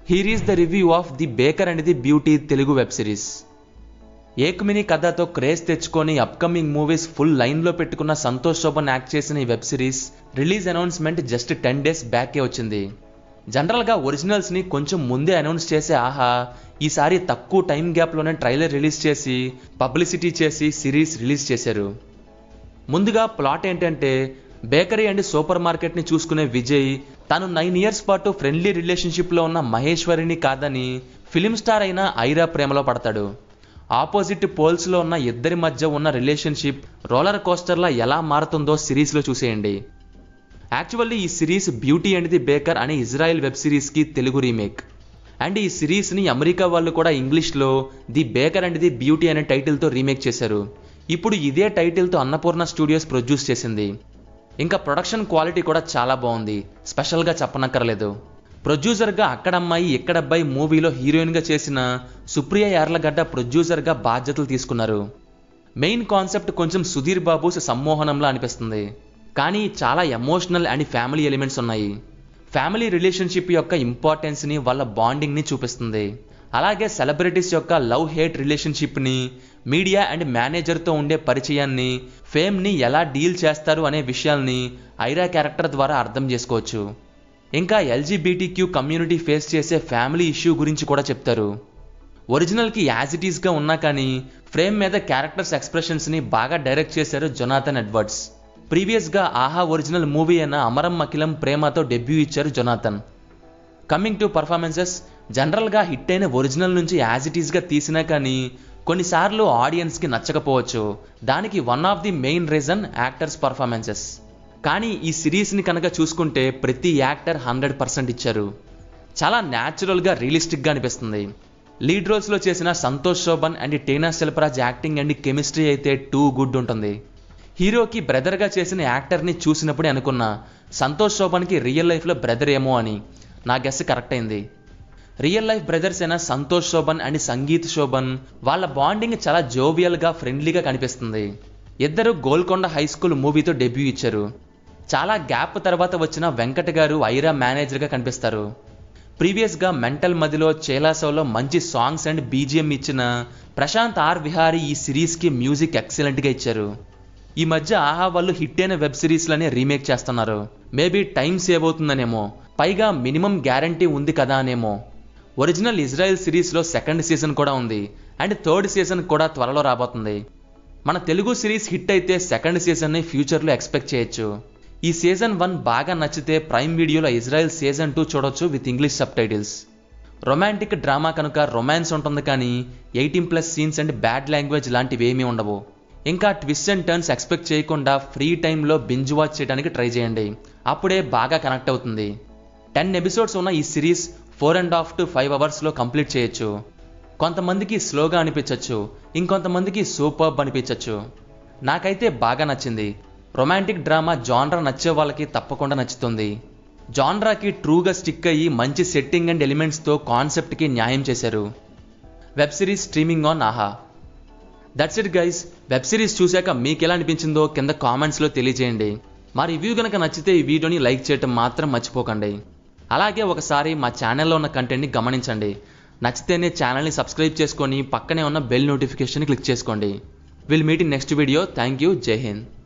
here is the review of the baker and the beauty Telugu web series ఏకమిని కథతో craze తెచ్చుకొని upcoming movies full లైన్లో పెట్టుకున్న Santosh Shobhan act చేసిన ఈ web series release announcement just ten days బ్యాకే వచ్చింది జనరల్గా ఒరిజినల్స్ని కొంచెం ముందే అనౌన్స్ చేసే ఆహా ఈసారి తక్కువ టైం గ్యాప్లోనే ట్రైలర్ రిలీజ్ చేసి పబ్లిసిటీ చేసి సిరీస్ రిలీజ్ చేశారు ముందుగా ప్లాట్ ఏంటంటే బేకరీ అండ్ సూపర్ మార్కెట్ని చూసుకునే విజయ్ తాను నైన్ ఇయర్స్ పాటు ఫ్రెండ్లీ రిలేషన్షిప్లో ఉన్న మహేశ్వరిని కాదని ఫిలిం స్టార్ అయిన ఐరా ప్రేమలో పడతాడు ఆపోజిట్ పోల్స్లో ఉన్న ఇద్దరి మధ్య ఉన్న రిలేషన్షిప్ రోలర్ కోస్టర్లా ఎలా మారుతుందో సిరీస్లో చూసేయండి యాక్చువల్లీ ఈ series beauty and the baker అనే ఇజ్రాయెల్ వెబ్ సిరీస్కి తెలుగు రీమేక్ అండ్ ఈ సిరీస్ని అమెరికా వాళ్ళు కూడా ఇంగ్లీష్లో the baker and the beauty అనే టైటిల్తో రీమేక్ చేశారు ఇప్పుడు ఇదే టైటిల్తో అన్నపూర్ణ స్టూడియోస్ ప్రొడ్యూస్ చేసింది ఇంకా ప్రొడక్షన్ క్వాలిటీ కూడా చాలా బాగుంది స్పెషల్గా చెప్పనక్కర్లేదు ప్రొడ్యూసర్గా అక్కడమ్మాయి ఇక్కడబ్బాయి మూవీలో హీరోయిన్గా చేసిన సుప్రియ యార్లగడ్డ ప్రొడ్యూసర్గా బాధ్యతలు తీసుకున్నారు మెయిన్ కాన్సెప్ట్ కొంచెం సుధీర్ బాబు సమ్మోహనంలా అనిపిస్తుంది కానీ చాలా ఎమోషనల్ అండ్ ఫ్యామిలీ ఎలిమెంట్స్ ఉన్నాయి ఫ్యామిలీ రిలేషన్షిప్ యొక్క ఇంపార్టెన్స్ని వాళ్ళ బాండింగ్ని చూపిస్తుంది అలాగే సెలబ్రిటీస్ యొక్క లవ్ హేట్ రిలేషన్షిప్ని మీడియా అండ్ మేనేజర్తో ఉండే పరిచయాన్ని ఫేమ్ని ఎలా డీల్ చేస్తారు అనే విషయాల్ని ఐరా క్యారెక్టర్ ద్వారా అర్థం చేసుకోవచ్చు ఇంకా ఎల్జీబీటీక్యూ కమ్యూనిటీ ఫేస్ చేసే ఫ్యామిలీ ఇష్యూ గురించి కూడా చెప్తారు ఒరిజినల్కి యాజ్ ఇట్ ఈస్గా ఉన్నా కానీ ఫ్రేమ్ మీద క్యారెక్టర్స్ ఎక్స్ప్రెషన్స్ని బాగా డైరెక్ట్ చేశారు జొనాథన్ ఎడ్వర్డ్స్ ప్రీవియస్గా ఆహా ఒరిజినల్ మూవీ అయిన అమరం అఖిలం ప్రేమతో డెబ్యూ ఇచ్చారు జొనాథన్ కమింగ్ టు పర్ఫార్మెన్సెస్ జనరల్గా హిట్ అయిన ఒరిజినల్ నుంచి యాజ్ ఇట్ ఈస్గా తీసినా కానీ కొన్నిసార్లు ఆడియన్స్కి నచ్చకపోవచ్చు దానికి one of the main reason actors performances కానీ ఈ సిరీస్ని కనుక చూసుకుంటే ప్రతి యాక్టర్ హండ్రెడ్ పర్సెంట్ ఇచ్చారు చాలా న్యాచురల్గా రియలిస్టిక్గా అనిపిస్తుంది లీడ్ రోల్స్లో చేసిన Santosh Shobhan and Tina Selparaj acting and chemistry అయితే టూ గుడ్ ఉంటుంది హీరోకి బ్రదర్గా చేసిన యాక్టర్ని చూసినప్పుడే అనుకున్నా సంతోష్ శోభన్కి రియల్ లైఫ్లో బ్రదర్ ఏమో అని నా గెస్ కరెక్ట్ అయింది రియల్ లైఫ్ బ్రదర్స్ అయిన సంతోష్ శోభన్ అండ్ సంగీత్ శోభన్ వాళ్ళ బాండింగ్ చాలా జోవియల్గా ఫ్రెండ్లీగా కనిపిస్తుంది ఇద్దరు గోల్కొండ హై స్కూల్ మూవీతో డెబ్యూ ఇచ్చారు చాలా గ్యాప్ తర్వాత వచ్చిన వెంకట గారు ఐరా మేనేజర్గా కనిపిస్తారు ప్రీవియస్గా మెంటల్ మదిలో చేలాసోలో మంచి సాంగ్స్ అండ్ బీజిఎం ఇచ్చిన ప్రశాంత్ ఆర్ విహారీ ఈ సిరీస్కి మ్యూజిక్ ఎక్సలెంట్గా ఇచ్చారు ఈ మధ్య ఆహా వాళ్ళు హిట్ అయిన వెబ్ సిరీస్లనే రీమేక్ చేస్తున్నారు మేబీ టైం సేవ్ అవుతుందనేమో పైగా మినిమం గ్యారంటీ ఉంది కదా అనేమో ఒరిజినల్ ఇజ్రాయెల్ సిరీస్లో సెకండ్ సీజన్ కూడా ఉంది అండ్ థర్డ్ సీజన్ కూడా త్వరలో రాబోతుంది మన తెలుగు సిరీస్ హిట్ అయితే సెకండ్ సీజన్ని ఫ్యూచర్లో ఎక్స్పెక్ట్ చేయొచ్చు ఈ సీజన్ వన్ బాగా నచ్చితే ప్రైమ్ వీడియోలో ఇజ్రాయెల్ సీజన్ టూ చూడొచ్చు with English subtitles romantic drama కనుక రొమాన్స్ ఉంటుంది కానీ eighteen plus scenes and bad language లాంటివి ఏమీ ఉండవు ఇంకా ట్విస్ట్ అండ్ టర్న్స్ ఎక్స్పెక్ట్ చేయకుండా ఫ్రీ టైంలో బింజ్ వాచ్ చేయడానికి ట్రై చేయండి అప్పుడే బాగా కనెక్ట్ అవుతుంది టెన్ ఎపిసోడ్స్ ఉన్న ఈ series four and half to five అవర్స్లో కంప్లీట్ చేయొచ్చు కొంతమందికి స్లోగా అనిపించవచ్చు ఇంకొంతమందికి సూపర్బ్ అనిపించవచ్చు నాకైతే బాగా నచ్చింది రొమాంటిక్ డ్రామా జాన్రా నచ్చే వాళ్ళకి తప్పకుండా నచ్చుతుంది జాన్రాకి ట్రూగా స్టిక్ అయ్యి మంచి సెట్టింగ్ అండ్ ఎలిమెంట్స్తో కాన్సెప్ట్కి న్యాయం చేశారు web series streaming on Aha that's it guys web series చూశాక మీకు ఎలా అనిపించిందో కింద కామెంట్స్లో తెలియజేయండి మా రివ్యూ కనుక నచ్చితే ఈ వీడియోని లైక్ చేయటం మాత్రం మర్చిపోకండి అలాగే ఒకసారి మా ఛానల్లో ఉన్న కంటెంట్ని గమనించండి నచ్చితేనే ఛానల్ని సబ్స్క్రైబ్ చేసుకొని పక్కనే ఉన్న బెల్ నోటిఫికేషన్ క్లిక్ చేసుకోండి will meet in next video thank you Jai Hind